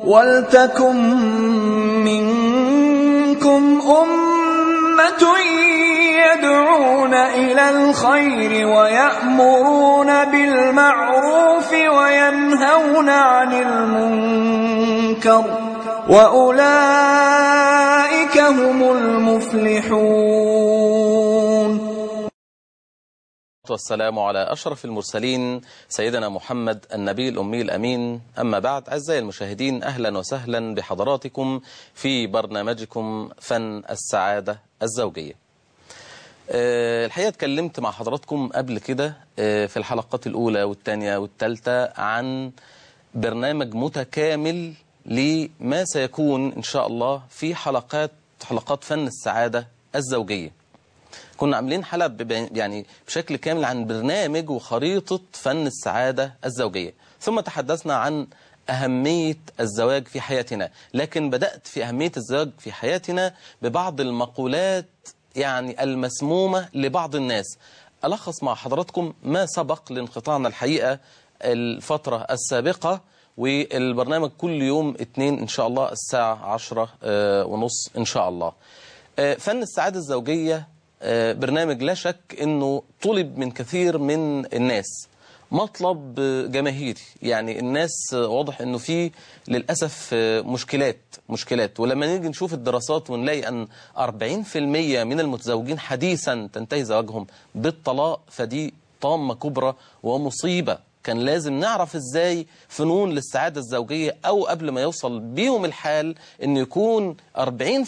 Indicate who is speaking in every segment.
Speaker 1: وَلْتَكُن مِّنكُمْ أُمَّةٌ يَدْعُونَ إِلَى الْخَيْرِ وَيَأْمُرُونَ بِالْمَعْرُوفِ وَيَنْهَوْنَ عَنِ الْمُنكَرِ ۚ وَأُولَٰئِكَ هُمُ الْمُفْلِحُونَ
Speaker 2: والسلام على أشرف المرسلين سيدنا محمد النبي الأمي الأمين أما بعد أعزائي المشاهدين أهلا وسهلا بحضراتكم في برنامجكم فن السعادة الزوجية أه الحقيقة اتكلمت مع حضراتكم قبل كده أه في الحلقات الأولى والثانية والثالثة عن برنامج متكامل لما سيكون إن شاء الله في حلقات حلقات فن السعادة الزوجية كنا عاملين حلقة يعني بشكل كامل عن برنامج وخريطة فن السعادة الزوجية ثم تحدثنا عن أهمية الزواج في حياتنا لكن بدأت في أهمية الزواج في حياتنا ببعض المقولات يعني المسمومة لبعض الناس ألخص مع حضراتكم ما سبق لانقطاعنا الحقيقة الفترة السابقة والبرنامج كل يوم اثنين إن شاء الله الساعة عشرة ونص إن شاء الله فن السعادة الزوجية برنامج لا شك أنه طلب من كثير من الناس مطلب جماهيري يعني الناس واضح أنه فيه للأسف مشكلات مشكلات ولما نيجي نشوف الدراسات ونلاقي أن 40% من المتزوجين حديثا تنتهي زواجهم بالطلاق فدي طامة كبرى ومصيبة كان لازم نعرف ازاي فنون للسعادة الزوجية او قبل ما يوصل بيهم الحال ان يكون 40%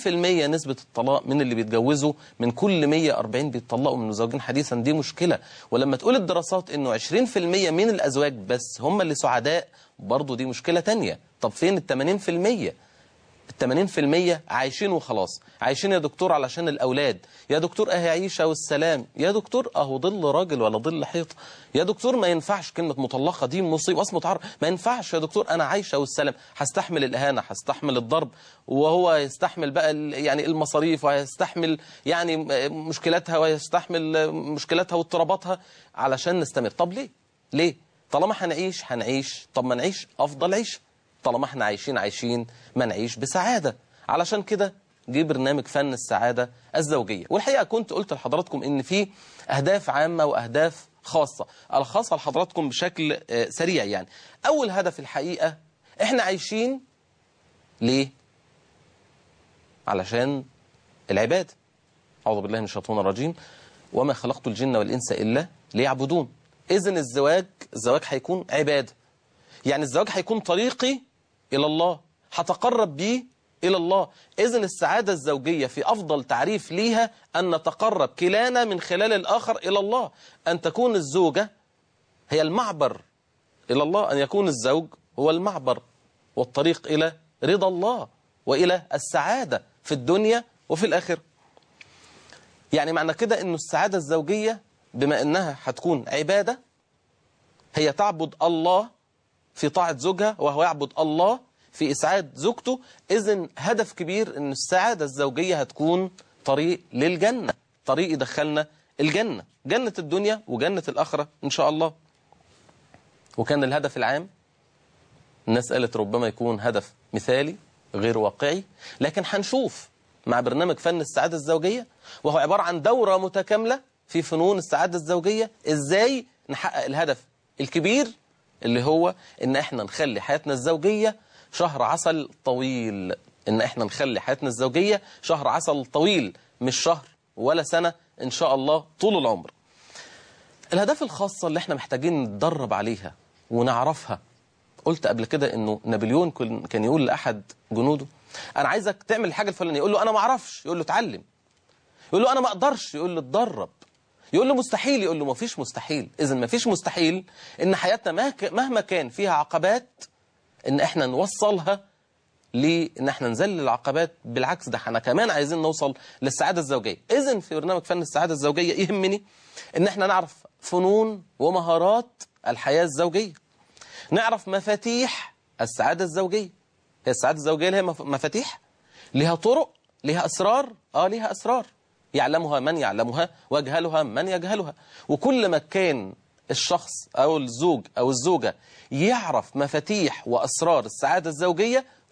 Speaker 2: نسبة الطلاق من اللي بيتجوزوا من كل 140 بيتطلقوا من متزوجين حديثا دي مشكلة ولما تقول الدراسات انه 20% من الازواج بس هم اللي سعداء برضو دي مشكلة تانية طب فين ال 80% التمانين في المية عايشين وخلاص عايشين يا دكتور علشان الأولاد يا دكتور أهي عيشة والسلام يا دكتور أهو ظل راجل ولا ظل حيط يا دكتور ما ينفعش كلمة مطلقة دي مصيبة اسمه تعرف ما ينفعش يا دكتور أنا عايشة والسلام هستحمل الإهانة هستحمل الضرب وهو يستحمل بقى يعني المصاريف ويستحمل يعني مشكلاتها ويستحمل مشكلاتها واضطراباتها علشان نستمر طب ليه ليه طالما هنعيش هنعيش طب ما نعيش أفضل عيش طالما احنا عايشين عايشين ما نعيش بسعادة علشان كده جه برنامج فن السعادة الزوجية والحقيقة كنت قلت لحضراتكم ان في اهداف عامة واهداف خاصة الخاصة لحضراتكم بشكل سريع يعني اول هدف الحقيقة احنا عايشين ليه علشان العباد أعوذ بالله من الشيطان الرجيم وما خلقت الجن والإنس إلا ليعبدون إذن الزواج الزواج هيكون عبادة يعني الزواج هيكون طريقي إلى الله هتقرب بيه إلى الله إذن السعادة الزوجية في أفضل تعريف ليها أن نتقرب كلانا من خلال الآخر إلى الله أن تكون الزوجة هي المعبر إلى الله أن يكون الزوج هو المعبر والطريق إلى رضا الله وإلى السعادة في الدنيا وفي الآخر يعني معنى كده أن السعادة الزوجية بما أنها هتكون عبادة هي تعبد الله في طاعة زوجها وهو يعبد الله في إسعاد زوجته إذن هدف كبير أن السعادة الزوجية هتكون طريق للجنة طريق يدخلنا الجنة جنة الدنيا وجنة الآخرة إن شاء الله وكان الهدف العام الناس قالت ربما يكون هدف مثالي غير واقعي لكن هنشوف مع برنامج فن السعادة الزوجية وهو عبارة عن دورة متكاملة في فنون السعادة الزوجية إزاي نحقق الهدف الكبير اللي هو ان احنا نخلي حياتنا الزوجية شهر عسل طويل ان احنا نخلي حياتنا الزوجية شهر عسل طويل مش شهر ولا سنة ان شاء الله طول العمر الهدف الخاصة اللي احنا محتاجين نتدرب عليها ونعرفها قلت قبل كده انه نابليون كان يقول لأحد جنوده انا عايزك تعمل الحاجة الفلانية يقول له انا ما اعرفش يقول له اتعلم يقول له انا ما اقدرش يقول له اتدرب يقول له مستحيل يقول له ما فيش مستحيل إذا ما فيش مستحيل إن حياتنا مهما كان فيها عقبات إن إحنا نوصلها لإن إحنا نزل العقبات بالعكس ده إحنا كمان عايزين نوصل للسعادة الزوجية إذن في برنامج فن السعادة الزوجية يهمني إن إحنا نعرف فنون ومهارات الحياة الزوجية نعرف مفاتيح السعادة الزوجية هي السعادة الزوجية لها مفاتيح لها طرق لها أسرار آه لها أسرار يعلمها من يعلمها ويجهلها من يجهلها وكل ما كان الشخص أو الزوج أو الزوجة يعرف مفاتيح وأسرار السعادة الزوجية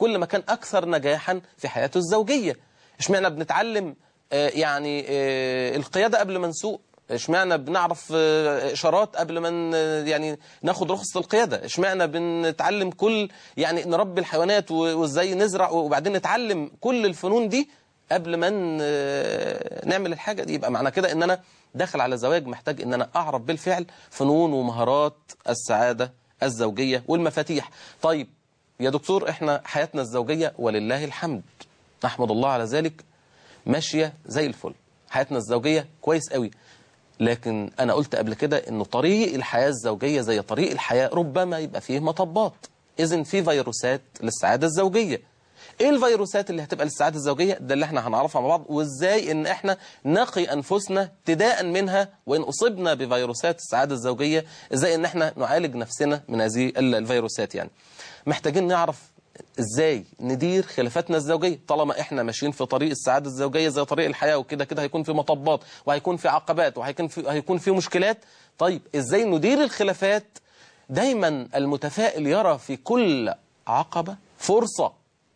Speaker 2: كل ما كان أكثر نجاحا في حياته الزوجية اشمعنى بنتعلم آه، يعني آه، القيادة قبل ما نسوق اشمعنى بنعرف آه، اشارات قبل ما ن- يعني ناخد رخصة القيادة اشمعنى بنتعلم كل يعني نربي الحيوانات و- وازاي نزرع وبعدين نتعلم كل الفنون دي قبل ما ن- نعمل الحاجة دي يبقى معنى كده ان انا داخل على زواج محتاج ان انا اعرف بالفعل فنون ومهارات السعادة الزوجية والمفاتيح طيب يا دكتور احنا حياتنا الزوجية ولله الحمد نحمد الله على ذلك ماشية زي الفل حياتنا الزوجية كويس قوي لكن أنا قلت قبل كده أنه طريق الحياة الزوجية زي طريق الحياة ربما يبقى فيه مطبات إذن في فيروسات للسعادة الزوجية ايه الفيروسات اللي هتبقى للسعادة الزوجية ده اللي احنا هنعرفها مع بعض وازاي ان احنا نقي انفسنا ابتداء منها وان اصبنا بفيروسات السعادة الزوجية ازاي ان احنا نعالج نفسنا من هذه ال- الفيروسات يعني محتاجين نعرف ازاي ندير خلافاتنا الزوجية طالما احنا ماشيين في طريق السعادة الزوجية زي طريق الحياة وكده كده هيكون في مطبات وهيكون في عقبات وهيكون في هيكون في مشكلات طيب ازاي ندير الخلافات دايما المتفائل يرى في كل عقبة فرصة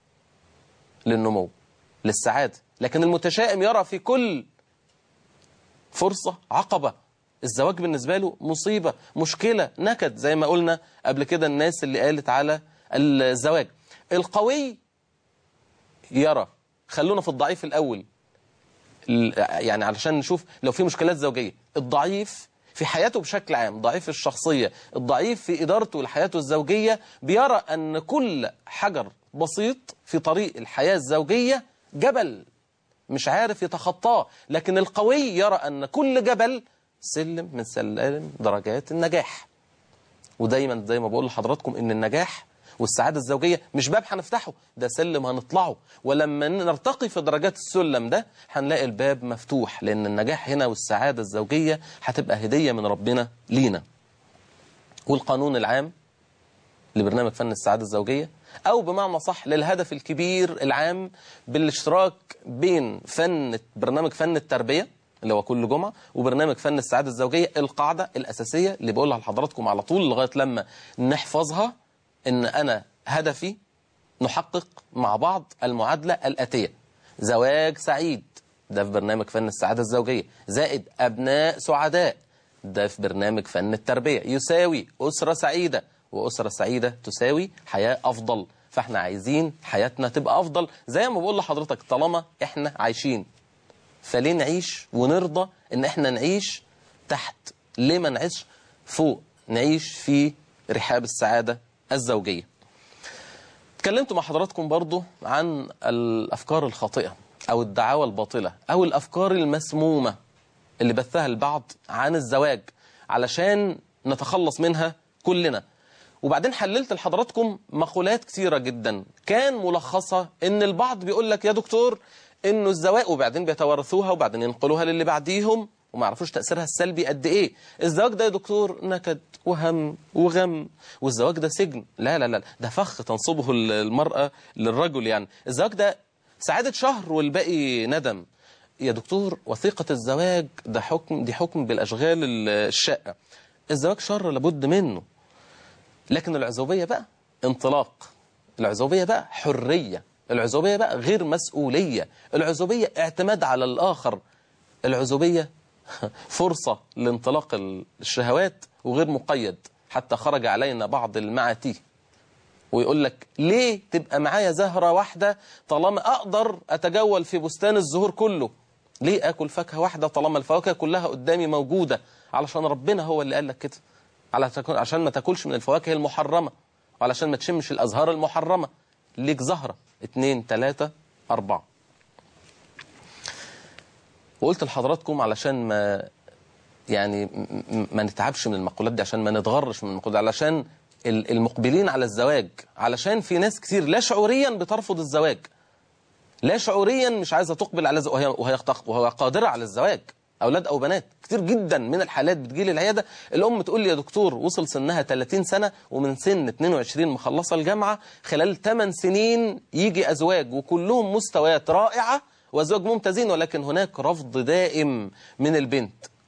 Speaker 2: للنمو للسعادة لكن المتشائم يرى في كل فرصة عقبة الزواج بالنسبة له مصيبة مشكلة نكد زي ما قلنا قبل كده الناس اللي قالت على الزواج القوي يرى خلونا في الضعيف الأول ال- يعني علشان نشوف لو في مشكلات زوجية الضعيف في حياته بشكل عام ضعيف الشخصية الضعيف في إدارته لحياته الزوجية بيرى أن كل حجر بسيط في طريق الحياة الزوجية جبل مش عارف يتخطاه لكن القوي يرى أن كل جبل سلم من سلالم درجات النجاح ودايما زي ما بقول لحضراتكم ان النجاح والسعادة الزوجية مش باب هنفتحه ده سلم هنطلعه ولما نرتقي في درجات السلم ده هنلاقي الباب مفتوح لأن النجاح هنا والسعادة الزوجية هتبقى هدية من ربنا لينا والقانون العام لبرنامج فن السعادة الزوجية أو بمعنى صح للهدف الكبير العام بالاشتراك بين فن برنامج فن التربية اللي هو كل جمعة وبرنامج فن السعادة الزوجية القاعدة الأساسية اللي بقولها لحضراتكم على طول لغاية لما نحفظها إن أنا هدفي نحقق مع بعض المعادلة الآتية زواج سعيد ده في برنامج فن السعادة الزوجية زائد أبناء سعداء ده في برنامج فن التربية يساوي أسرة سعيدة وأسرة سعيدة تساوي حياة أفضل فاحنا عايزين حياتنا تبقى أفضل زي ما بقول لحضرتك طالما احنا عايشين فليه نعيش ونرضى ان احنا نعيش تحت ليه ما نعيش فوق نعيش في رحاب السعادة الزوجية اتكلمت مع حضراتكم برضو عن الأفكار الخاطئة أو الدعاوى الباطلة أو الأفكار المسمومة اللي بثها البعض عن الزواج علشان نتخلص منها كلنا وبعدين حللت لحضراتكم مقولات كتيرة جدا كان ملخصة ان البعض بيقول لك يا دكتور انه الزواج وبعدين بيتوارثوها وبعدين ينقلوها للي بعديهم وما يعرفوش تأثيرها السلبي قد ايه الزواج ده يا دكتور نكد وهم وغم والزواج ده سجن لا لا لا ده فخ تنصبه المرأة للرجل يعني الزواج ده سعادة شهر والباقي ندم يا دكتور وثيقة الزواج ده حكم دي حكم بالأشغال الشقة الزواج شر لابد منه لكن العزوبية بقى انطلاق العزوبية بقى حرية العزوبية بقى غير مسؤولية العزوبية اعتماد على الآخر العزوبية فرصة لانطلاق الشهوات وغير مقيد حتى خرج علينا بعض المعاتيه ويقول لك ليه تبقى معايا زهرة واحدة طالما أقدر أتجول في بستان الزهور كله ليه أكل فاكهة واحدة طالما الفواكه كلها قدامي موجودة علشان ربنا هو اللي قال لك كده عشان ما تاكلش من الفواكه المحرمة وعلشان ما تشمش الأزهار المحرمة ليك زهرة اتنين تلاتة أربعة وقلت لحضراتكم علشان ما يعني ما نتعبش من المقولات دي عشان ما نتغرش من المقولات دي علشان المقبلين على الزواج علشان في ناس كتير لا شعوريا بترفض الزواج لا شعوريا مش عايزة تقبل على وهي, وهي, وهي قادرة على الزواج أولاد أو بنات كتير جدا من الحالات بتجيلي العيادة الأم تقول لي يا دكتور وصل سنها 30 سنة ومن سن 22 مخلصة الجامعة خلال 8 سنين يجي أزواج وكلهم مستويات رائعة وأزواج ممتازين ولكن هناك رفض دائم من البنت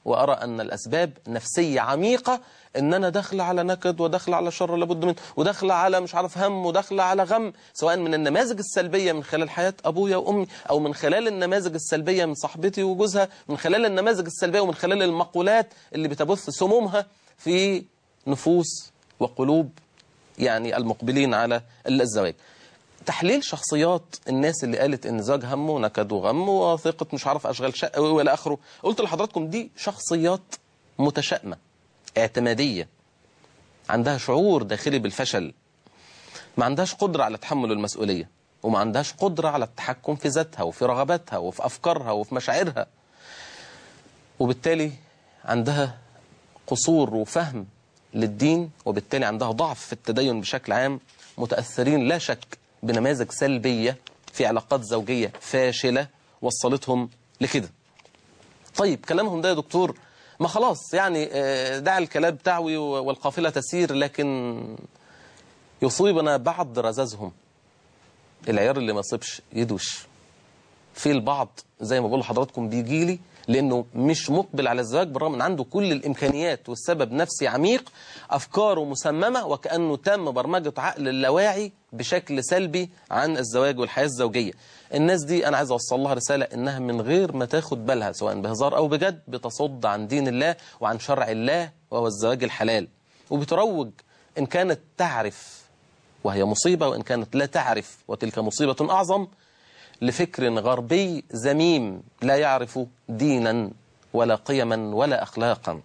Speaker 2: وأرى أن الأسباب نفسية عميقة إن أنا داخل على نكد وداخل على شر لابد منه وداخل على مش عارف هم وداخل على غم سواء من النماذج السلبية من خلال حياة أبويا وأمي أو من خلال النماذج السلبية من صاحبتي وجوزها من خلال النماذج السلبية ومن خلال المقولات اللي بتبث سمومها في نفوس وقلوب يعني المقبلين على الزواج تحليل شخصيات الناس اللي قالت ان زواج هم ونكد وغم وثقة مش عارف اشغال شقة والى اخره قلت لحضراتكم دي شخصيات متشائمة اعتمادية عندها شعور داخلي بالفشل ما عندهاش قدرة على تحمل المسؤولية وما عندهاش قدرة على التحكم في ذاتها وفي رغباتها وفي أفكارها وفي مشاعرها وبالتالي عندها قصور وفهم للدين وبالتالي عندها ضعف في التدين بشكل عام متأثرين لا شك بنماذج سلبية في علاقات زوجية فاشلة وصلتهم لكده طيب كلامهم ده يا دكتور ما خلاص يعني آه، دع الكلام تعوي والقافلة تسير لكن يصيبنا بعض رزازهم العيار اللي ما يصيبش يدوش في البعض زي ما بقول لحضراتكم بيجي لي لانه مش مقبل على الزواج بالرغم ان عنده كل الامكانيات والسبب نفسي عميق افكاره مسممه وكانه تم برمجه عقل اللاواعي بشكل سلبي عن الزواج والحياه الزوجيه. الناس دي انا عايز اوصل لها رساله انها من غير ما تاخد بالها سواء بهزار او بجد بتصد عن دين الله وعن شرع الله وهو الزواج الحلال. وبتروج ان كانت تعرف وهي مصيبه وان كانت لا تعرف وتلك مصيبه اعظم لفكر غربي ذميم لا يعرف دينا ولا قيما ولا أخلاقا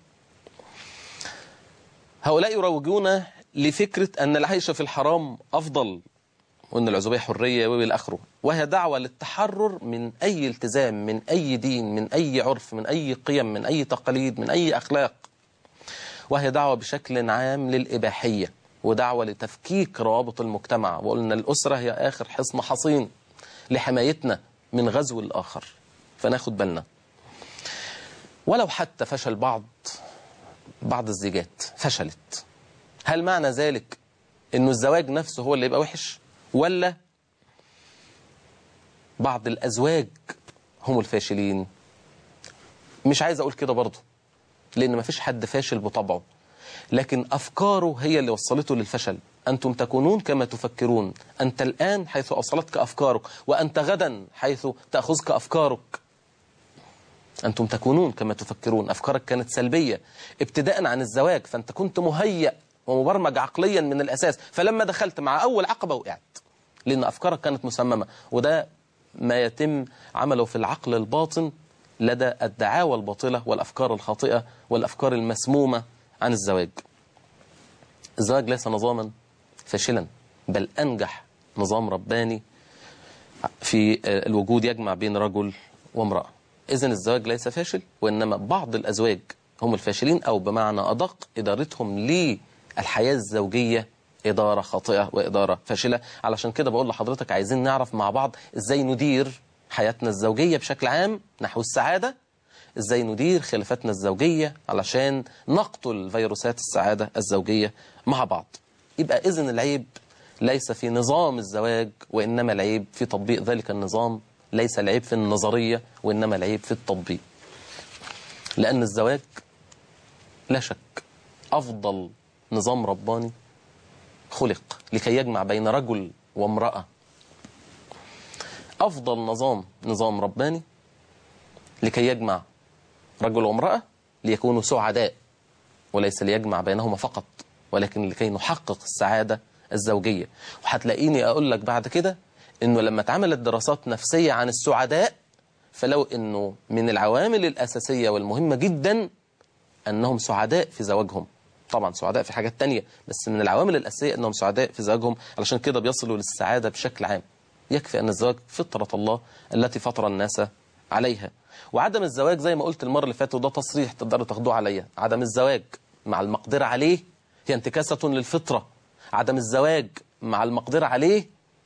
Speaker 2: هؤلاء يروجون لفكرة أن العيش في الحرام أفضل وأن العزوبية حرية وإلى آخره وهي دعوة للتحرر من أي التزام من أي دين من أي عرف من أي قيم من أي تقاليد من أي أخلاق وهي دعوة بشكل عام للإباحية ودعوة لتفكيك روابط المجتمع وقلنا الأسرة هي آخر حصن حصين لحمايتنا من غزو الآخر فناخد بالنا ولو حتى فشل بعض بعض الزيجات فشلت هل معنى ذلك انه الزواج نفسه هو اللي يبقى وحش ولا بعض الأزواج هم الفاشلين مش عايز أقول كده برضه لأن مفيش حد فاشل بطبعه لكن أفكاره هي اللي وصلته للفشل أنتم تكونون كما تفكرون أنت الآن حيث أوصلتك أفكارك وأنت غدا حيث تأخذك أفكارك أنتم تكونون كما تفكرون أفكارك كانت سلبية ابتداء عن الزواج فأنت كنت مهيأ ومبرمج عقليا من الأساس فلما دخلت مع أول عقبة وقعت لأن أفكارك كانت مسممة وده ما يتم عمله في العقل الباطن لدى الدعاوى الباطلة والأفكار الخاطئة والأفكار المسمومة عن الزواج الزواج ليس نظاما فاشلا بل أنجح نظام رباني في الوجود يجمع بين رجل وامرأة إذن الزواج ليس فاشل وإنما بعض الأزواج هم الفاشلين أو بمعنى أدق إدارتهم للحياة الزوجية إدارة خاطئة وإدارة فاشلة علشان كده بقول لحضرتك عايزين نعرف مع بعض إزاي ندير حياتنا الزوجية بشكل عام نحو السعادة إزاي ندير خلافاتنا الزوجية علشان نقتل فيروسات السعادة الزوجية مع بعض يبقى إذن العيب ليس في نظام الزواج وإنما العيب في تطبيق ذلك النظام ليس العيب في النظرية وإنما العيب في التطبيق لأن الزواج لا شك أفضل نظام رباني خلق لكي يجمع بين رجل وامرأة أفضل نظام نظام رباني لكي يجمع رجل وامرأة ليكونوا سعداء وليس ليجمع بينهما فقط ولكن لكي نحقق السعادة الزوجية وهتلاقيني أقول لك بعد كده إنه لما اتعملت دراسات نفسية عن السعداء فلو إنه من العوامل الأساسية والمهمة جدا أنهم سعداء في زواجهم طبعا سعداء في حاجات تانية بس من العوامل الأساسية أنهم سعداء في زواجهم علشان كده بيصلوا للسعادة بشكل عام يكفي أن الزواج فطرة الله التي فطر الناس عليها وعدم الزواج زي ما قلت المرة اللي فاتت وده تصريح تقدروا تاخدوه عليا عدم الزواج مع المقدرة عليه هي انتكاسة للفطرة عدم الزواج مع المقدرة عليه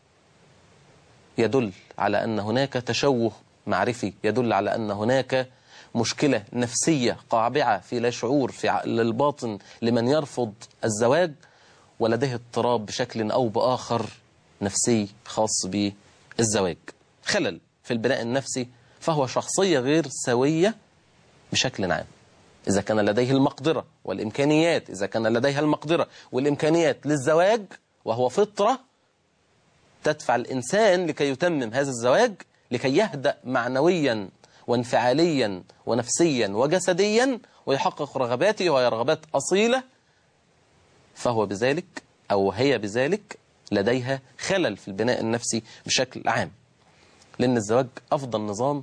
Speaker 2: يدل على أن هناك تشوه معرفي يدل على أن هناك مشكلة نفسية قابعة في لا شعور في عقل الباطن لمن يرفض الزواج ولديه اضطراب بشكل أو بآخر نفسي خاص بالزواج خلل في البناء النفسي فهو شخصية غير سوية بشكل عام إذا كان لديه المقدرة والإمكانيات إذا كان لديها المقدرة والإمكانيات للزواج وهو فطرة تدفع الإنسان لكي يتمم هذا الزواج لكي يهدأ معنويا وانفعاليا ونفسيا وجسديا ويحقق رغباته وهي رغبات أصيلة فهو بذلك أو هي بذلك لديها خلل في البناء النفسي بشكل عام لأن الزواج أفضل نظام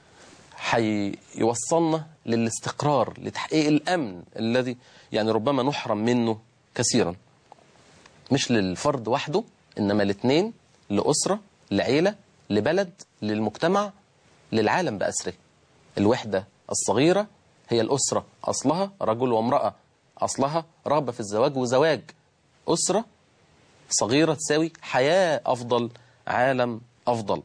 Speaker 2: هيوصلنا للاستقرار لتحقيق الأمن الذي يعني ربما نحرم منه كثيرا مش للفرد وحده إنما الاثنين لأسرة لعيلة لبلد للمجتمع للعالم بأسره الوحدة الصغيرة هي الأسرة أصلها رجل وامرأة أصلها رغبة في الزواج وزواج أسرة صغيرة تساوي حياة أفضل عالم أفضل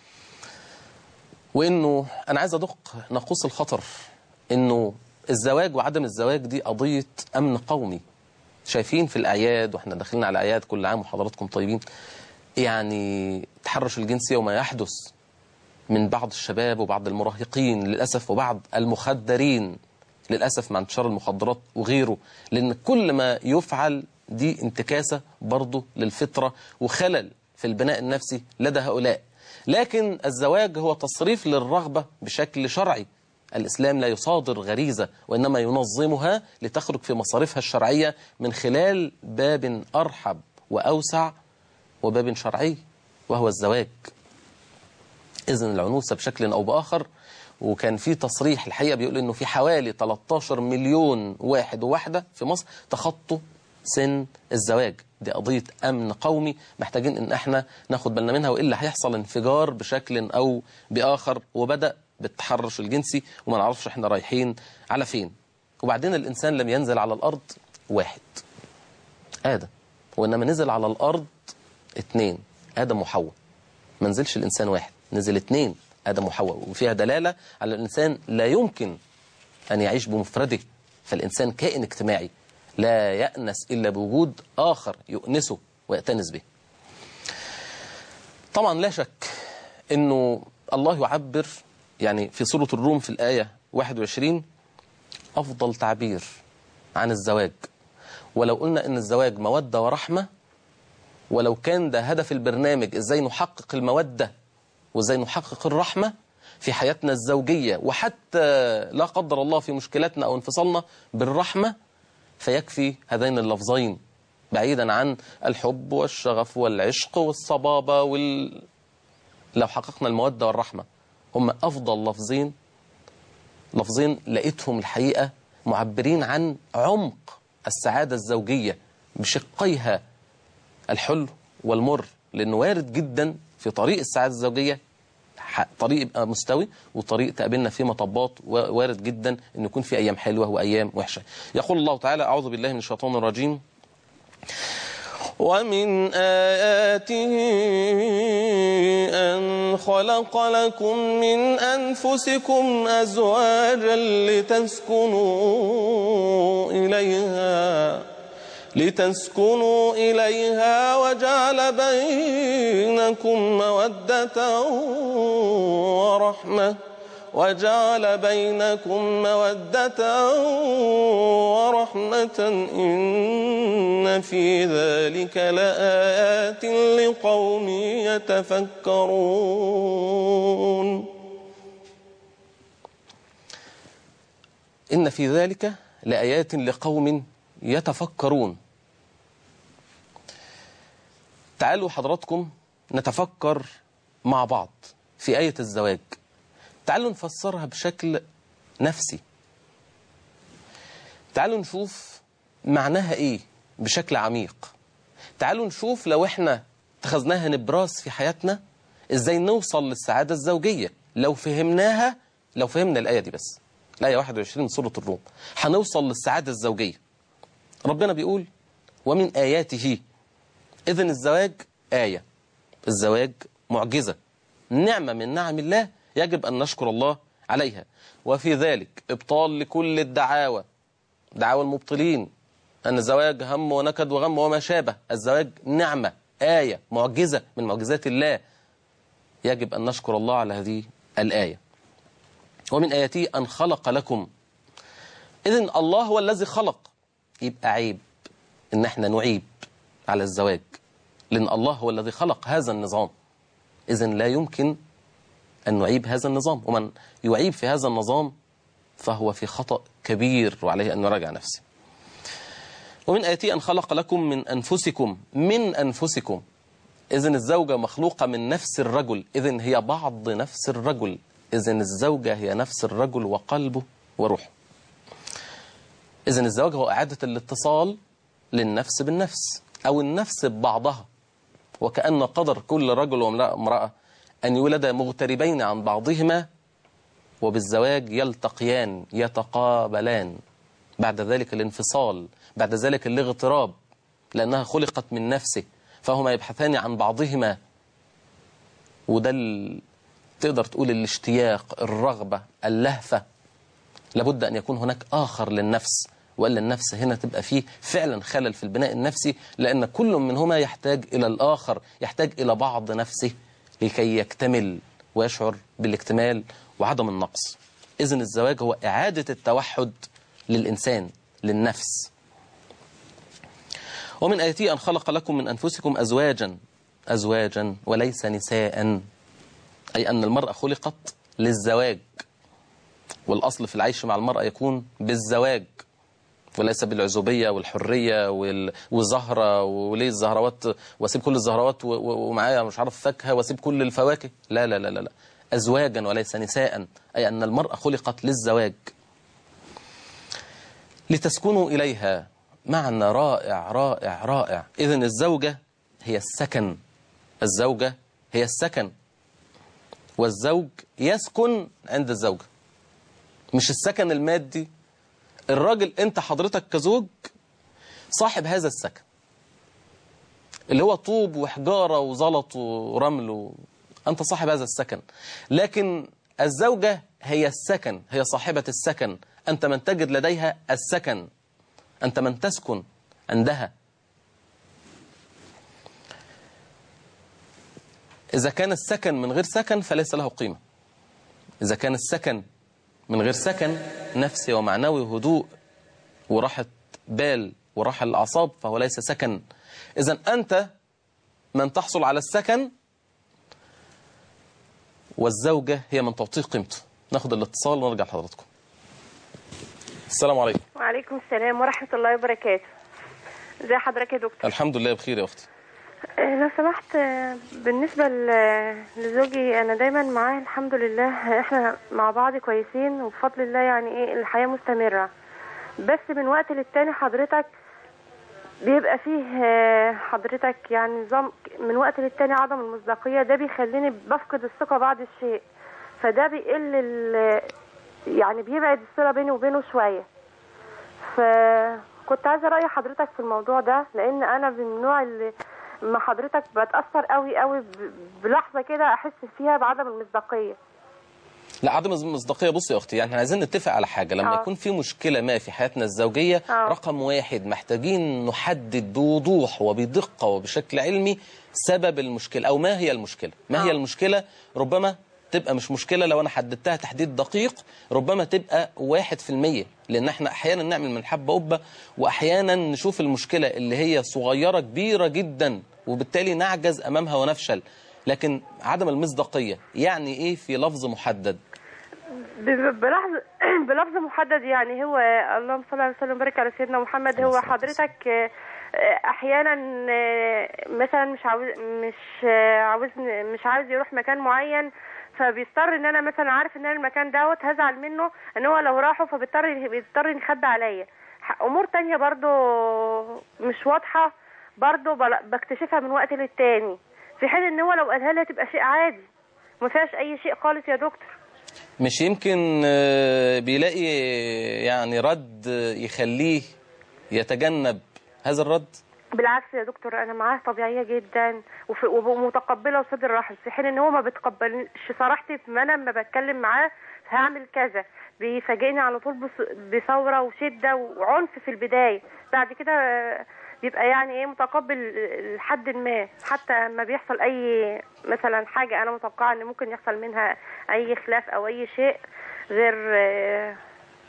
Speaker 2: وإنه أنا عايز أدق ناقوس الخطر إنه الزواج وعدم الزواج دي قضية أمن قومي شايفين في الأعياد وإحنا داخلين على أعياد كل عام وحضراتكم طيبين يعني تحرش الجنسي وما يحدث من بعض الشباب وبعض المراهقين للأسف وبعض المخدرين للأسف مع انتشار المخدرات وغيره لأن كل ما يفعل دي انتكاسة برضه للفطرة وخلل في البناء النفسي لدى هؤلاء لكن الزواج هو تصريف للرغبة بشكل شرعي الإسلام لا يصادر غريزة وإنما ينظمها لتخرج في مصاريفها الشرعية من خلال باب أرحب وأوسع وباب شرعي وهو الزواج إذن العنوسة بشكل أو بآخر وكان في تصريح الحقيقة بيقول إنه في حوالي 13 مليون واحد وواحدة في مصر تخطوا سن الزواج دي قضية أمن قومي محتاجين إن احنا ناخد بالنا منها وإلا هيحصل انفجار بشكل أو بآخر وبدأ بالتحرش الجنسي وما نعرفش احنا رايحين على فين وبعدين الإنسان لم ينزل على الأرض واحد آدم وإنما نزل على الأرض اتنين آدم وحواء ما نزلش الإنسان واحد نزل اتنين آدم وحواء وفيها دلالة على الإنسان لا يمكن أن يعيش بمفرده فالإنسان كائن اجتماعي لا يأنس إلا بوجود آخر يؤنسه ويأتنس به طبعا لا شك أنه الله يعبر يعني في سورة الروم في الآية 21 أفضل تعبير عن الزواج ولو قلنا أن الزواج مودة ورحمة ولو كان ده هدف البرنامج إزاي نحقق المودة وإزاي نحقق الرحمة في حياتنا الزوجية وحتى لا قدر الله في مشكلاتنا أو انفصالنا بالرحمة فيكفي هذين اللفظين بعيدا عن الحب والشغف والعشق والصبابة وال... لو حققنا المودة والرحمة هم أفضل لفظين لفظين لقيتهم الحقيقة معبرين عن عمق السعادة الزوجية بشقيها الحلو والمر لأنه وارد جدا في طريق السعادة الزوجية طريق يبقى مستوي وطريق تقابلنا فيه مطبات وارد جدا أن يكون في أيام حلوة وأيام وحشة يقول الله تعالى أعوذ بالله من الشيطان الرجيم ومن آياته أن خلق لكم من أنفسكم أزواجا لتسكنوا إليها لتسكنوا إليها وجعل بينكم مودة ورحمة وجعل بينكم مودة ورحمة إن في ذلك لآيات لقوم يتفكرون إن في ذلك لآيات لقوم يتفكرون تعالوا حضراتكم نتفكر مع بعض في آية الزواج تعالوا نفسرها بشكل نفسي تعالوا نشوف معناها ايه بشكل عميق تعالوا نشوف لو احنا اتخذناها نبراس في حياتنا ازاي نوصل للسعادة الزوجية لو فهمناها لو فهمنا الآية دي بس الآية 21 من سورة الروم هنوصل للسعادة الزوجية ربنا بيقول ومن آياته إذن الزواج آية الزواج معجزة نعمة من نعم الله يجب أن نشكر الله عليها وفي ذلك إبطال لكل الدعاوى دعاوى المبطلين أن الزواج هم ونكد وغم وما شابه الزواج نعمة آية معجزة من معجزات الله يجب أن نشكر الله على هذه الآية ومن آياته أن خلق لكم إذن الله هو الذي خلق يبقى عيب إن احنا نعيب على الزواج لأن الله هو الذي خلق هذا النظام إذن لا يمكن أن نعيب هذا النظام ومن يعيب في هذا النظام فهو في خطأ كبير وعليه أن يراجع نفسه ومن آياتي أن خلق لكم من أنفسكم من أنفسكم إذن الزوجة مخلوقة من نفس الرجل إذن هي بعض نفس الرجل إذن الزوجة هي نفس الرجل وقلبه وروحه إذن الزواج هو إعادة الاتصال للنفس بالنفس أو النفس ببعضها وكأن قدر كل رجل وامرأة أن يولد مغتربين عن بعضهما وبالزواج يلتقيان يتقابلان بعد ذلك الانفصال بعد ذلك الاغتراب لأنها خلقت من نفسه فهما يبحثان عن بعضهما وده ال... تقدر تقول الاشتياق الرغبة اللهفة لابد أن يكون هناك آخر للنفس وإلا النفس هنا تبقى فيه فعلا خلل في البناء النفسي لأن كل منهما يحتاج إلى الآخر يحتاج إلى بعض نفسه لكي يكتمل ويشعر بالاكتمال وعدم النقص إذن الزواج هو إعادة التوحد للإنسان للنفس ومن آياته أن خلق لكم من أنفسكم أزواجا أزواجا وليس نساء أي أن المرأة خلقت للزواج والأصل في العيش مع المرأة يكون بالزواج وليس بالعزوبية والحرية وال... والزهرة وليه الزهروات واسيب كل الزهروات و... و... ومعايا مش عارف فاكهة واسيب كل الفواكه لا لا لا لا, لا. أزواجا وليس نساء أي أن المرأة خلقت للزواج لتسكنوا إليها معنى رائع رائع رائع إذن الزوجة هي السكن الزوجة هي السكن والزوج يسكن عند الزوجة مش السكن المادي الراجل انت حضرتك كزوج صاحب هذا السكن اللي هو طوب وحجارة وزلط ورمل و... أنت صاحب هذا السكن لكن الزوجة هي السكن هي صاحبة السكن أنت من تجد لديها السكن أنت من تسكن عندها إذا كان السكن من غير سكن فليس له قيمة إذا كان السكن من غير سكن نفسي ومعنوي هدوء وراحة بال وراحة الأعصاب فهو ليس سكن إذا أنت من تحصل على السكن والزوجة هي من تعطيه قيمته ناخد الاتصال ونرجع لحضراتكم السلام عليكم
Speaker 3: وعليكم السلام ورحمة الله وبركاته ازي حضرتك يا دكتور
Speaker 2: الحمد لله بخير يا أختي
Speaker 3: آه، لو سمحت آه، بالنسبة ل- لزوجي أنا دايما معاه الحمد لله احنا مع بعض كويسين وبفضل الله يعني ايه الحياة مستمرة بس من وقت للتاني حضرتك بيبقى فيه آه، حضرتك يعني نظام من وقت للتاني عدم المصداقية ده بيخليني بفقد الثقة بعض الشيء فده بيقل ال- يعني بيبعد الصلة بيني وبينه شوية فكنت عايزة رأي حضرتك في الموضوع ده لأن أنا من النوع اللي ما حضرتك بتأثر قوي قوي ب- بلحظة كده أحس فيها بعدم المصداقية
Speaker 2: لا عدم المصداقية بصي يا أختي يعني احنا عايزين نتفق على حاجة لما
Speaker 3: آه.
Speaker 2: يكون في مشكلة ما في حياتنا الزوجية
Speaker 3: آه.
Speaker 2: رقم واحد محتاجين نحدد بوضوح وبدقة وبشكل علمي سبب المشكلة أو ما هي المشكلة ما هي
Speaker 3: آه.
Speaker 2: المشكلة ربما تبقى مش مشكلة لو أنا حددتها تحديد دقيق ربما تبقى واحد في المية لأن احنا أحيانا نعمل من حبة قبة وأحيانا نشوف المشكلة اللي هي صغيرة كبيرة جدا وبالتالي نعجز أمامها ونفشل لكن عدم المصداقية يعني إيه في لفظ محدد
Speaker 3: ب- بلحظة بلفظ محدد يعني هو اللهم صل على وسلم وبارك على سيدنا محمد هو
Speaker 2: الصلاة
Speaker 3: حضرتك آه، آه، احيانا آه، مثلا مش عاوز مش آه، عاوز مش عاوز يروح مكان معين فبيضطر ان انا مثلا عارف ان انا المكان دوت هزعل منه ان هو لو راحه فبيضطر بيضطر يخبي عليا ح- امور تانية برضو مش واضحة برضو بل- بكتشفها من وقت للتاني في حين ان هو لو قالها لي تبقى شيء عادي ما فيهاش اي شيء خالص يا دكتور
Speaker 2: مش يمكن آه، بيلاقي يعني رد يخليه يتجنب هذا الرد
Speaker 3: بالعكس يا دكتور انا معاه طبيعيه جدا وف- ومتقبله وصدر رحب في حين ان هو ما بيتقبلش صراحتي ما انا لما بتكلم معاه هعمل كذا بيفاجئني على طول بص- بثوره وشده وعنف في البدايه بعد كده آه، بيبقى يعني ايه متقبل لحد ما حتى ما بيحصل اي مثلا حاجه انا متوقعه ان ممكن يحصل منها اي خلاف او اي شيء غير آه،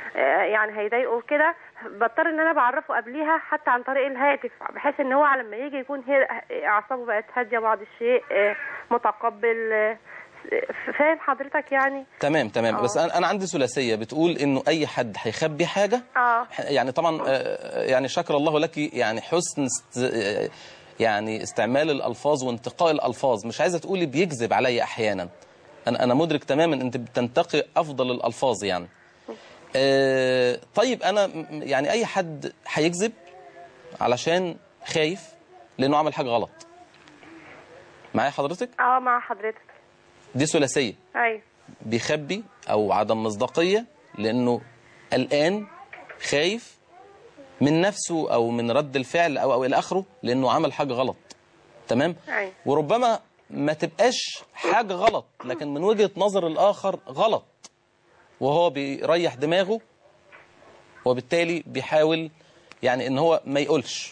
Speaker 3: آه، يعني هيضايقه كده بضطر ان انا بعرفه قبليها حتى عن طريق الهاتف بحيث ان هو لما يجي يكون هي اعصابه بقت هاديه بعض الشيء آه، متقبل آه، فاهم حضرتك يعني
Speaker 2: تمام تمام
Speaker 3: آه.
Speaker 2: بس انا انا عندي ثلاثيه بتقول انه اي حد هيخبي حاجه
Speaker 3: اه
Speaker 2: يعني طبعا آه، يعني شكر الله لك يعني حسن است آه، يعني استعمال الالفاظ وانتقاء الالفاظ مش عايزه تقولي بيكذب عليا احيانا انا انا مدرك تماما انت بتنتقي افضل الالفاظ يعني آه، طيب انا م- يعني اي حد هيكذب علشان خايف لانه عمل حاجه غلط معايا حضرتك
Speaker 3: اه مع حضرتك
Speaker 2: دي ثلاثيه
Speaker 3: ايوه
Speaker 2: بيخبي او عدم مصداقيه لانه قلقان خايف من نفسه او من رد الفعل او او الى اخره لانه عمل حاجه غلط تمام
Speaker 3: أيوة.
Speaker 2: وربما ما تبقاش حاجه غلط لكن من وجهه نظر الاخر غلط وهو بيريح دماغه وبالتالي بيحاول يعني ان هو ما يقولش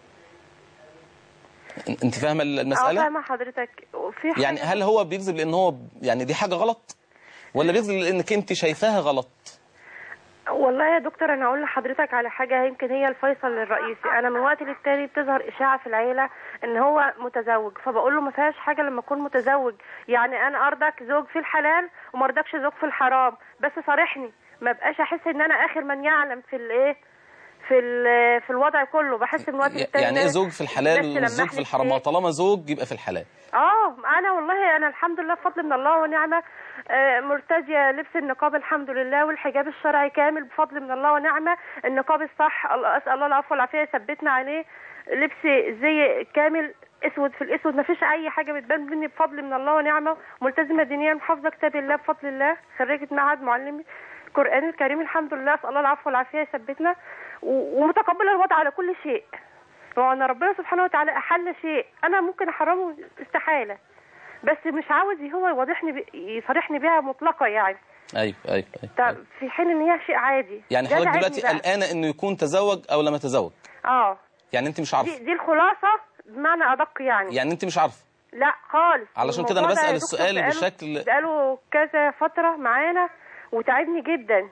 Speaker 2: انت فاهمه
Speaker 3: اه
Speaker 2: المساله
Speaker 3: فاهمه حضرتك وفي
Speaker 2: يعني
Speaker 3: حاجة-
Speaker 2: هل هو بيكذب لان هو يعني دي حاجه غلط ولا بيكذب لانك انت شايفاها غلط
Speaker 3: والله يا دكتور انا اقول لحضرتك على حاجه يمكن هي الفيصل الرئيسي انا من وقت للتاني بتظهر اشاعه في العيله ان هو متزوج فبقول له ما فيهاش حاجه لما اكون متزوج يعني انا ارضك زوج في الحلال وما ارضكش زوج في الحرام بس صارحني ما بقاش احس ان انا اخر من يعلم في الايه في ال- في الوضع كله بحس من وقت للتاني
Speaker 2: يعني
Speaker 3: إن
Speaker 2: ايه
Speaker 3: أنا
Speaker 2: زوج في الحلال
Speaker 3: بس
Speaker 2: والزوج
Speaker 3: لمحني
Speaker 2: في الحرام ما
Speaker 3: كتير.
Speaker 2: طالما زوج يبقى في الحلال
Speaker 3: اه انا والله انا الحمد لله بفضل من الله ونعمه آه، مرتديه لبس النقاب الحمد لله والحجاب الشرعي كامل بفضل من الله ونعمه النقاب الصح الله- اسال الله العفو والعافيه يثبتنا عليه لبس زي كامل اسود في الاسود ما فيش اي حاجه بتبان مني بفضل من الله ونعمه ملتزمه دينيا محافظه كتاب الله بفضل الله خريجه معهد معلمي القران الكريم الحمد لله اسال الله العفو والعافيه يثبتنا و- ومتقبله الوضع على كل شيء وأن ربنا سبحانه وتعالى أحل شيء أنا ممكن أحرمه استحالة بس مش عاوز هو يوضحني ب... يصارحني بيها مطلقة يعني
Speaker 2: ايوه ايوه,
Speaker 3: طب
Speaker 2: أيوة.
Speaker 3: في حين إن هي شيء عادي
Speaker 2: يعني
Speaker 3: ده
Speaker 2: حضرتك
Speaker 3: تعبني
Speaker 2: دلوقتي
Speaker 3: بقى.
Speaker 2: قلقانه انه يكون تزوج او لم يتزوج
Speaker 3: اه
Speaker 2: يعني انت مش
Speaker 3: دي,
Speaker 2: عارفه
Speaker 3: دي الخلاصة بمعنى أدق يعني,
Speaker 2: يعني انت مش عارفه
Speaker 3: لا خالص
Speaker 2: علشان كده أنا
Speaker 3: الموضوع ده
Speaker 2: بسأل
Speaker 3: يا دكتور
Speaker 2: السؤال
Speaker 3: بقاله-
Speaker 2: بشكل-
Speaker 3: بقاله كذا فترة معانا وتعبني جدا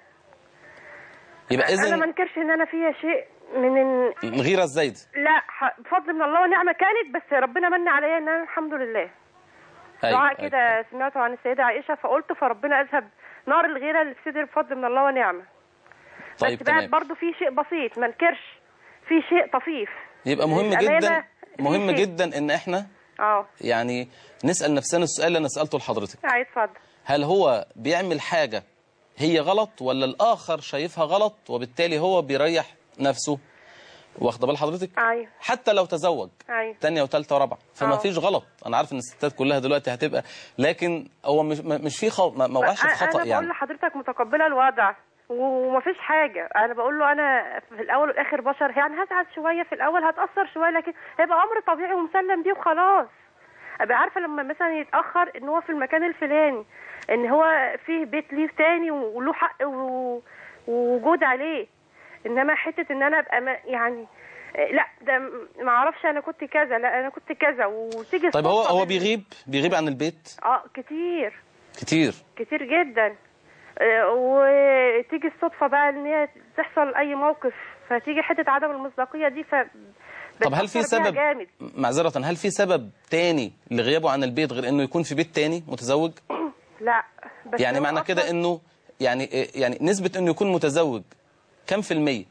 Speaker 2: يبقى
Speaker 3: أنا ما
Speaker 2: اذا
Speaker 3: انكرش إن أنا فيها شيء من إن...
Speaker 2: الغيره الزايده
Speaker 3: لا ح- بفضل من الله ونعمة كانت بس ربنا من عليا إن أنا الحمد لله دعاء
Speaker 2: أيوة.
Speaker 3: كده سمعته عن السيدة عائشة فقلت فربنا أذهب نار الغيرة اللي في صدري بفضل من الله ونعمة
Speaker 2: طيب
Speaker 3: بس بقى
Speaker 2: تمام
Speaker 3: برضه في شيء بسيط ما انكرش في شيء طفيف
Speaker 2: يبقى مهم
Speaker 3: الأمانة
Speaker 2: جدا
Speaker 3: في
Speaker 2: مهم
Speaker 3: شيء.
Speaker 2: جدا ان احنا
Speaker 3: اه
Speaker 2: يعني نسال نفسنا السؤال اللي انا سالته لحضرتك
Speaker 3: عايز اتفضل
Speaker 2: هل هو بيعمل حاجة هي غلط ولا الآخر شايفها غلط وبالتالي هو بيريح نفسه واخده بال حضرتك
Speaker 3: ايوه
Speaker 2: حتى لو تزوج
Speaker 3: ايوه
Speaker 2: تانية وتالتة ورابعة فما
Speaker 3: آه.
Speaker 2: فيش غلط أنا عارف إن الستات كلها دلوقتي هتبقى لكن هو مش ما- مش في خو... ما ما وقعش في
Speaker 3: انا
Speaker 2: خطأ
Speaker 3: بقول
Speaker 2: يعني
Speaker 3: لحضرتك متقبله الوضع ومفيش حاجه انا بقول له انا في الاول والاخر بشر يعني هزعل شويه في الاول هتاثر شويه لكن هيبقى امر طبيعي ومسلم بيه وخلاص ابقى عارفه لما مثلا يتاخر ان هو في المكان الفلاني ان هو فيه بيت ليه تاني وله حق و- ووجود عليه انما حته ان انا ابقى ما- يعني إيه، لا ده م- ما اعرفش انا كنت كذا لا انا كنت كذا وتيجي
Speaker 2: طيب هو
Speaker 3: الصدفة
Speaker 2: هو
Speaker 3: بال-
Speaker 2: بيغيب بيغيب عن البيت
Speaker 3: اه كتير
Speaker 2: كتير
Speaker 3: كتير جدا آه، وتيجي الصدفة بقى ان هي تحصل اي موقف فتيجي حتة عدم المصداقية دي ف
Speaker 2: طب هل في
Speaker 3: بتأثر بيها
Speaker 2: سبب
Speaker 3: جامد
Speaker 2: معذرة هل في سبب تاني لغيابه عن البيت غير انه يكون في بيت تاني متزوج
Speaker 3: لا بس
Speaker 2: يعني
Speaker 3: هو
Speaker 2: معنى كده
Speaker 3: أصلاً-
Speaker 2: انه يعني يعني نسبة انه يكون متزوج كم في المية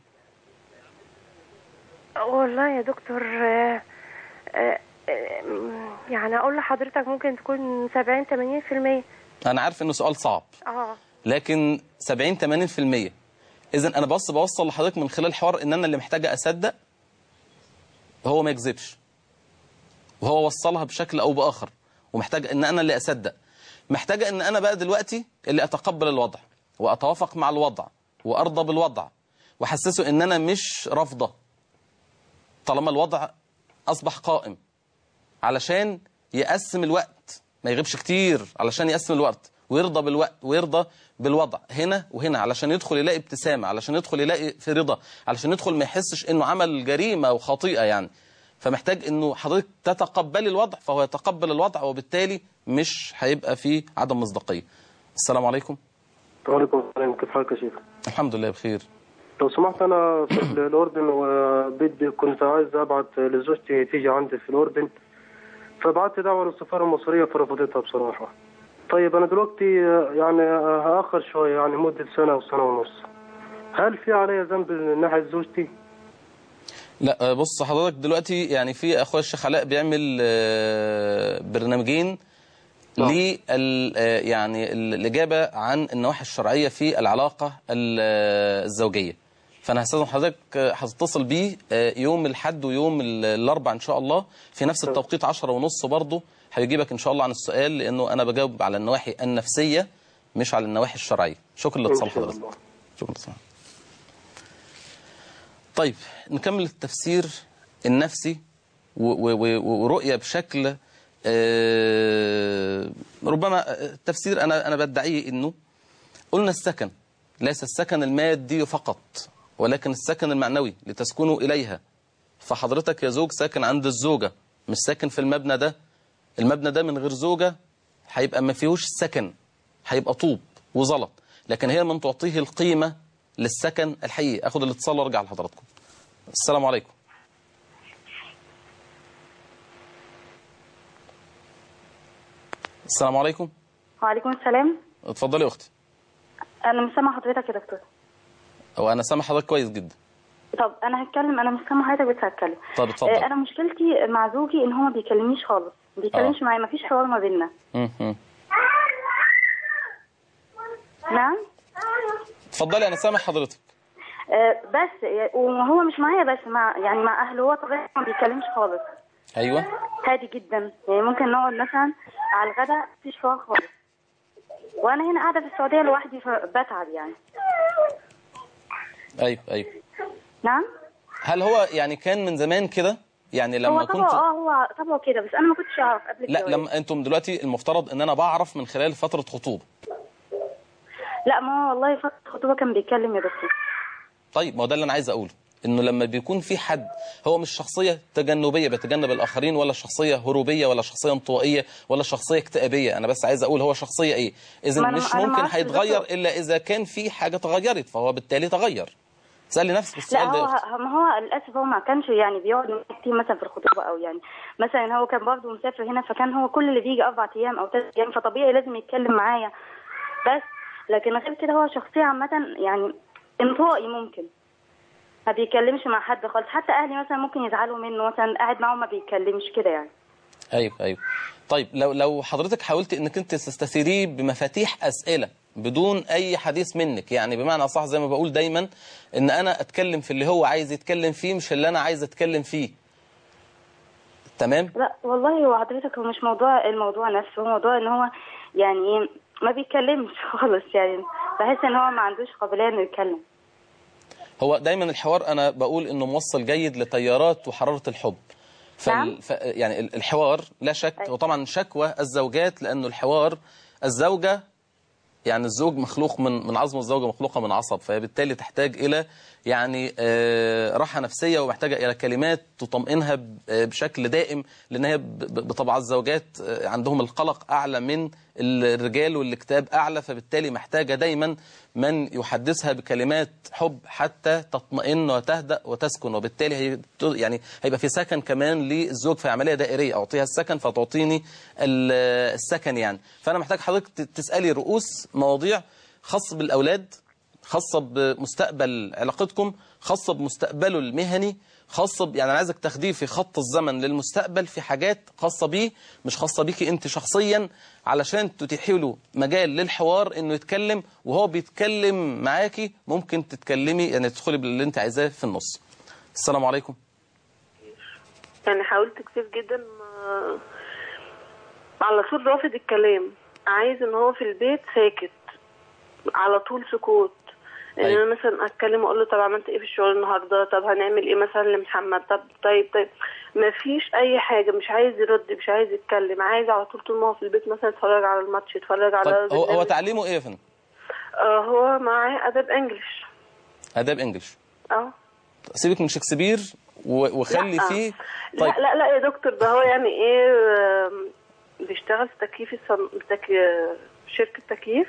Speaker 3: والله يا دكتور آه، آه، آه، يعني اقول لحضرتك ممكن تكون 70 80 في المية
Speaker 2: انا عارف انه سؤال صعب
Speaker 3: اه
Speaker 2: لكن 70 80% اذا انا بس بوصل لحضرتك من خلال الحوار ان انا اللي محتاجه اصدق هو ما يكذبش وهو وصلها بشكل او باخر ومحتاج ان انا اللي اصدق محتاجه ان انا بقى دلوقتي اللي اتقبل الوضع واتوافق مع الوضع وارضى بالوضع واحسسه ان انا مش رافضه طالما الوضع اصبح قائم علشان يقسم الوقت ما يغيبش كتير علشان يقسم الوقت ويرضى بالوقت ويرضى بالوضع هنا وهنا علشان يدخل يلاقي ابتسامة علشان يدخل يلاقي في رضا علشان يدخل ما يحسش انه عمل جريمة وخطيئة يعني فمحتاج انه حضرتك تتقبلي الوضع فهو يتقبل الوضع وبالتالي مش هيبقى فيه عدم مصداقية السلام عليكم
Speaker 4: وعليكم السلام كيف حالك يا شيخ؟
Speaker 2: الحمد لله بخير
Speaker 4: لو سمحت انا في الاردن وبدي كنت عايز ابعت لزوجتي تيجي عندي في الاردن فبعت دعوه للسفاره المصريه فرفضتها بصراحه طيب انا دلوقتي يعني هاخر شويه يعني مده سنه وسنه ونص هل في علي ذنب من ناحيه زوجتي؟
Speaker 2: لا آه، بص حضرتك دلوقتي يعني في اخويا الشيخ علاء بيعمل آه، برنامجين
Speaker 4: نعم.
Speaker 2: لل آه، يعني ال- الاجابه عن النواحي الشرعيه في العلاقه ال- آه، الزوجيه فانا هستاذن حضرتك آه، هتتصل بيه آه، يوم الاحد ويوم ال- الاربع ان شاء الله في نفس التوقيت 10 ونص برضه هيجيبك ان شاء الله عن السؤال لانه انا بجاوب على النواحي النفسيه مش على النواحي الشرعيه شكرا لاتصال
Speaker 4: إن شاء
Speaker 2: حضرتك
Speaker 4: الله.
Speaker 2: شكرا لاتصال طيب نكمل التفسير النفسي و- و- و- ورؤية بشكل آه، ربما التفسير أنا أنا بدعيه إنه قلنا السكن ليس السكن المادي فقط ولكن السكن المعنوي لتسكنوا إليها فحضرتك يا زوج ساكن عند الزوجة مش ساكن في المبنى ده المبنى ده من غير زوجة هيبقى ما فيهوش سكن هيبقى طوب وزلط لكن هي من تعطيه القيمة للسكن الحقيقي أخذ الاتصال وارجع لحضراتكم السلام عليكم السلام عليكم
Speaker 5: وعليكم السلام
Speaker 2: اتفضلي يا أختي
Speaker 5: انا مش سامعه حضرتك يا دكتور
Speaker 2: هو أنا سامع حضرتك كويس جدا
Speaker 5: طب انا هتكلم انا مش سامعه حضرتك بس هتكلم
Speaker 2: طب اتفضل.
Speaker 5: آه، انا مشكلتي مع زوجي ان هو ما بيكلمنيش خالص ما بيتكلمش
Speaker 2: آه.
Speaker 5: معايا ما فيش حوار ما بيننا
Speaker 2: مم، مم.
Speaker 5: نعم
Speaker 2: اتفضلي أنا سامع حضرتك
Speaker 5: آه، بس آه، وهو مش معايا بس مع يعني مع اهله هو طبيعي ما بيتكلمش خالص
Speaker 2: أيوه
Speaker 5: هادي جدا يعني ممكن نقعد مثلا على الغداء مفيش حوار خالص وانا هنا قاعده في السعوديه لوحدي فبتعب يعني
Speaker 2: أيوه أيوه
Speaker 5: نعم
Speaker 2: هل هو يعني كان من زمان كده يعني
Speaker 5: هو
Speaker 2: لما
Speaker 5: طبعه
Speaker 2: كنت
Speaker 5: اه هو طبعه كده بس انا ما كنتش اعرف قبل
Speaker 2: لا
Speaker 5: الجواز.
Speaker 2: لما انتم دلوقتي المفترض ان انا بعرف من خلال فترة خطوبة
Speaker 5: لا ما هو والله فتره الخطوبه كان بيتكلم يا دكتور
Speaker 2: طيب ما هو ده اللي انا عايز اقوله انه لما بيكون في حد هو مش شخصية تجنبية بيتجنب الاخرين ولا شخصية هروبية ولا شخصية انطوائية ولا شخصية اكتئابية انا بس عايز اقول هو شخصية ايه اذا
Speaker 5: ما أنا-
Speaker 2: مش
Speaker 5: أنا
Speaker 2: ممكن
Speaker 5: معرفش
Speaker 2: هيتغير
Speaker 5: بالظبط.
Speaker 2: الا اذا كان في حاجة تغيرت فهو بالتالي تغير سألي نفسك
Speaker 5: لا
Speaker 2: السؤال ده يا
Speaker 5: هو
Speaker 2: أختي.
Speaker 5: ما هو للاسف هو ما كانش يعني بيقعد معايا كتير مثلا في الخطوبه او يعني مثلا هو كان برضه مسافر هنا فكان هو كل اللي بيجي اربع ايام او ثلاث ايام فطبيعي لازم يتكلم معايا بس لكن غير كده هو شخصيه عامه يعني انطوائي ممكن ما بيتكلمش مع حد خالص حتى اهلي مثلا ممكن يزعلوا منه مثلا قاعد معاهم ما بيتكلمش كده يعني
Speaker 2: ايوه ايوه طيب لو لو حضرتك حاولت انك انت تستثيريه بمفاتيح اسئله بدون اي حديث منك يعني بمعنى صح زي ما بقول دايما ان انا اتكلم في اللي هو عايز يتكلم فيه مش اللي انا عايز اتكلم فيه تمام
Speaker 5: لا والله هو حضرتك هو مش موضوع الموضوع نفسه هو موضوع ان هو يعني ايه ما بيتكلمش خالص يعني بحس ان هو ما عندوش قابليه انه يتكلم
Speaker 2: هو دايما الحوار انا بقول انه موصل جيد لتيارات وحراره الحب فال...
Speaker 5: نعم.
Speaker 2: ف... يعني ال- الحوار لا شك
Speaker 5: أيوة.
Speaker 2: وطبعا شكوى الزوجات لانه الحوار الزوجه يعني الزوج مخلوق من من عظم الزوجه مخلوقه من عصب فبالتالي تحتاج الى يعني آه، راحه نفسيه ومحتاجه الى كلمات تطمئنها ب- آه، بشكل دائم لان هي ب- ب- بطبع الزوجات آه، عندهم القلق اعلى من الرجال والاكتئاب اعلى فبالتالي محتاجه دايما من يحدثها بكلمات حب حتى تطمئن وتهدأ وتسكن وبالتالي هي يعني هيبقى في سكن كمان للزوج في عمليه دائريه اعطيها السكن فتعطيني ال- السكن يعني فانا محتاج حضرتك ت- تسالي رؤوس مواضيع خاصه بالاولاد خاصة بمستقبل علاقتكم خاصة بمستقبله المهني خاصة ب... يعني أنا عايزك تاخديه في خط الزمن للمستقبل في حاجات خاصة بيه مش خاصة بيكي أنت شخصيا علشان تتيحي له مجال للحوار إنه يتكلم وهو بيتكلم معاكي ممكن تتكلمي يعني تدخلي باللي أنت عايزاه في النص السلام عليكم
Speaker 6: يعني حاولت كتير جدا ما على طول رافض الكلام عايز ان هو في البيت ساكت على طول سكوت ان
Speaker 2: أيوة.
Speaker 6: انا مثلا اتكلم واقول له طب عملت ايه في الشغل النهارده طب هنعمل ايه مثلا لمحمد طب طيب طيب ما فيش اي حاجه مش عايز يرد مش عايز يتكلم عايز على طول طول ما هو في البيت مثلا يتفرج على الماتش يتفرج على
Speaker 2: طيب هو, هو
Speaker 6: برنامج.
Speaker 2: تعليمه إيه يا فندم؟
Speaker 6: آه هو معاه اداب انجلش
Speaker 2: آداب إنجلش
Speaker 6: اه
Speaker 2: سيبك من شكسبير و- وخلي
Speaker 6: لا.
Speaker 2: فيه طيب
Speaker 6: لا لا لا يا دكتور ده هو يعني ايه آم، بيشتغل في تكييف الصن... تك... شركة تكييف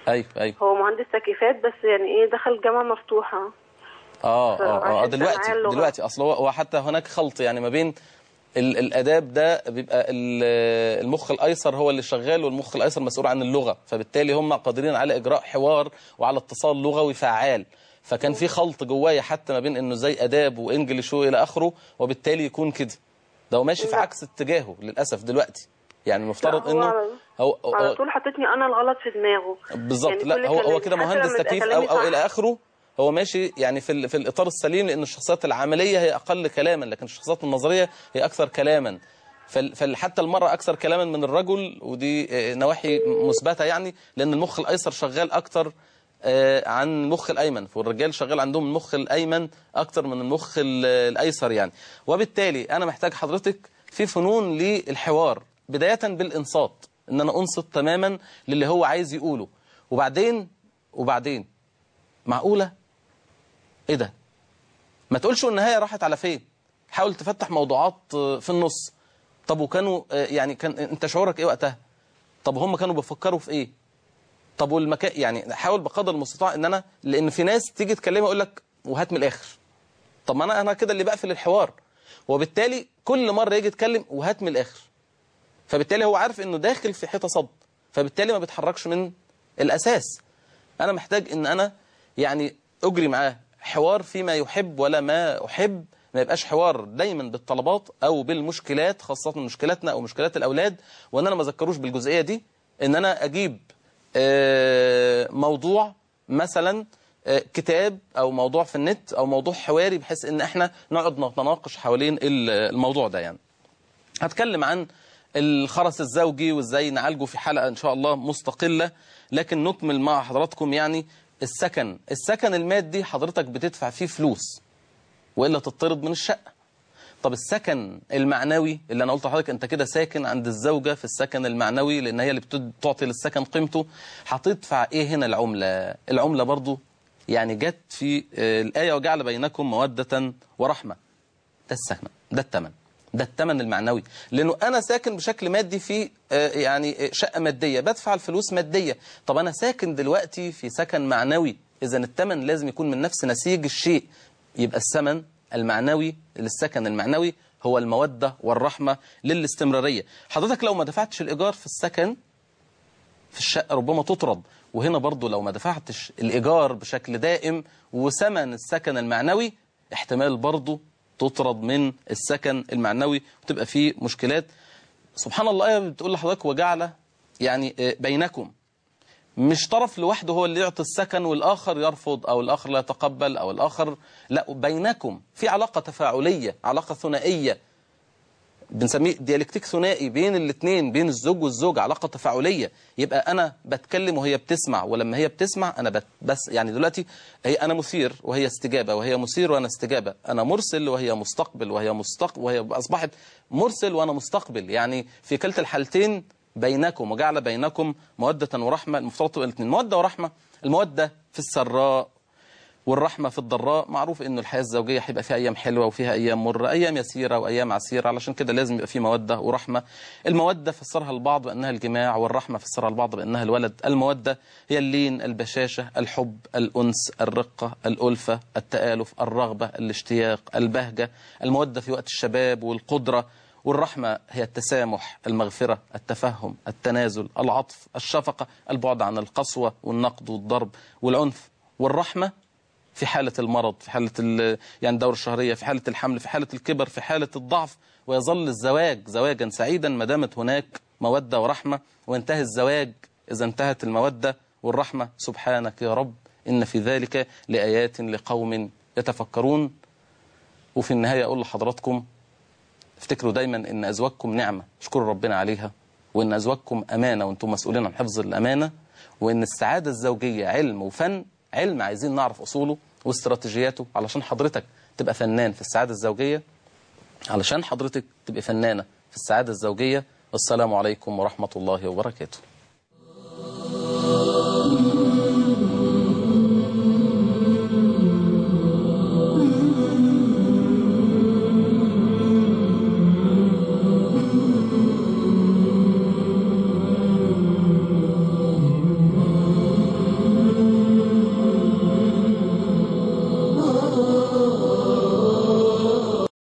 Speaker 2: ايوه ايوه
Speaker 6: هو مهندس تكييفات بس يعني ايه دخل جامعة مفتوحة
Speaker 2: اه اه اه
Speaker 6: فعشان
Speaker 2: دلوقتي
Speaker 6: معاه اللغة.
Speaker 2: دلوقتي اصل هو هو حتى هناك خلط يعني ما بين ال- الاداب ده بيبقى ال- المخ الايسر هو اللي شغال والمخ الايسر مسؤول عن اللغه فبالتالي هم قادرين على اجراء حوار وعلى اتصال لغوي فعال فكان في خلط جوايا حتى ما بين انه زي اداب وانجليش والى اخره وبالتالي يكون كده ده هو ماشي في
Speaker 6: لا.
Speaker 2: عكس اتجاهه للاسف دلوقتي يعني المفترض
Speaker 6: لا، هو
Speaker 2: انه
Speaker 6: على-
Speaker 2: هو,
Speaker 6: على
Speaker 2: هو
Speaker 6: طول حطتني انا الغلط في دماغه
Speaker 2: بالظبط
Speaker 6: يعني
Speaker 2: لا
Speaker 6: كل
Speaker 2: هو هو
Speaker 6: كلامي-
Speaker 2: كده
Speaker 6: حتى
Speaker 2: مهندس
Speaker 6: لما يبقى
Speaker 2: تكييف او
Speaker 6: كلامي
Speaker 2: او
Speaker 6: صح.
Speaker 2: الى اخره هو ماشي يعني في ال- في الاطار السليم لان الشخصيات العمليه هي اقل كلاما لكن الشخصيات النظريه هي اكثر كلاما فال- فحتى المرأة أكثر كلاما من الرجل ودي آه، نواحي مثبتة يعني لأن المخ الأيسر شغال أكثر آه، عن المخ الأيمن والرجال شغال عندهم المخ الأيمن أكثر من المخ ال- الأيسر يعني وبالتالي أنا محتاج حضرتك في فنون للحوار بداية بالإنصات إن أنا أنصت تماما للي هو عايز يقوله وبعدين وبعدين معقولة ايه ده ما تقولش النهاية راحت على فين حاول تفتح موضوعات آه، في النص طب وكانوا آه، يعني كان انت شعورك ايه وقتها طب هم كانوا بيفكروا في ايه طب والمكان يعني حاول بقدر المستطاع ان انا لان في ناس تيجي تكلمها يقول لك وهات من الاخر طب ما انا انا كده اللي بقفل الحوار وبالتالي كل مره يجي يتكلم وهات من الاخر فبالتالي هو عارف انه داخل في حيطه صد فبالتالي ما بيتحركش من الاساس انا محتاج ان انا يعني اجري معاه حوار فيما يحب ولا ما احب ما يبقاش حوار دايما بالطلبات او بالمشكلات خاصه مشكلاتنا او مشكلات الاولاد وان انا ما اذكروش بالجزئيه دي ان انا اجيب آه، موضوع مثلا آه، كتاب او موضوع في النت او موضوع حواري بحيث ان احنا نقعد نتناقش حوالين ال- الموضوع ده يعني هتكلم عن الخرس الزوجي وازاي نعالجه في حلقة ان شاء الله مستقلة لكن نكمل مع حضراتكم يعني السكن السكن المادي حضرتك بتدفع فيه فلوس وإلا تطرد من الشقة طب السكن المعنوي اللي انا قلت لحضرتك انت كده ساكن عند الزوجة في السكن المعنوي لان هي اللي بتد- بتعطي للسكن قيمته هتدفع ايه هنا العملة العملة برضو يعني جت في آه، الآية وجعل بينكم مودة ورحمة ده السكن ده الثمن ده الثمن المعنوي لانه انا ساكن بشكل مادي في آه، يعني آه، شقه ماديه بدفع الفلوس ماديه طب انا ساكن دلوقتي في سكن معنوي اذا الثمن لازم يكون من نفس نسيج الشيء يبقى الثمن المعنوي للسكن المعنوي هو الموده والرحمه للاستمراريه حضرتك لو ما دفعتش الايجار في السكن في الشقة ربما تطرد وهنا برضو لو ما دفعتش الإيجار بشكل دائم وثمن السكن المعنوي احتمال برضو تطرد من السكن المعنوي وتبقى فيه مشكلات سبحان الله آية بتقول لحضرتك وجعل يعني آه، بينكم مش طرف لوحده هو اللي يعطي السكن والآخر يرفض أو الآخر لا يتقبل أو الآخر لا بينكم في علاقة تفاعلية علاقة ثنائية بنسميه ديالكتيك ثنائي بين الاثنين بين الزوج والزوج علاقة تفاعلية يبقى أنا بتكلم وهي بتسمع ولما هي بتسمع أنا بت بس يعني دلوقتي هي أنا مثير وهي استجابة وهي مثير وأنا استجابة أنا مرسل وهي مستقبل وهي مستقبل وهي أصبحت مرسل وأنا مستقبل يعني في كلتا الحالتين بينكم وجعل بينكم مودة ورحمة المفترض تبقى الاثنين مودة ورحمة المودة في السراء والرحمة في الضراء معروف انه الحياة الزوجية هيبقى فيها ايام حلوة وفيها ايام مرة ايام يسيرة وايام عسيرة علشان كده لازم يبقى في مودة ورحمة المودة فسرها البعض بانها الجماع والرحمة فسرها البعض بانها الولد المودة هي اللين البشاشة الحب الانس الرقة الالفة التآلف الرغبة الاشتياق البهجة المودة في وقت الشباب والقدرة والرحمة هي التسامح المغفرة التفهم التنازل العطف الشفقة البعد عن القسوة والنقد والضرب والعنف والرحمة في حالة المرض في حالة ال- يعني الدورة الشهرية في حالة الحمل في حالة الكبر في حالة الضعف ويظل الزواج زواجا سعيدا ما دامت هناك مودة ورحمة وينتهي الزواج إذا انتهت المودة والرحمة سبحانك يا رب إن في ذلك لآيات لقوم يتفكرون وفي النهاية أقول لحضراتكم افتكروا دايما ان ازواجكم نعمه اشكروا ربنا عليها وان ازواجكم امانه وانتم مسؤولين عن حفظ الامانه وان السعاده الزوجيه علم وفن علم عايزين نعرف اصوله واستراتيجياته علشان حضرتك تبقى فنان في السعاده الزوجيه علشان حضرتك تبقى فنانه في السعاده الزوجيه والسلام عليكم ورحمه الله وبركاته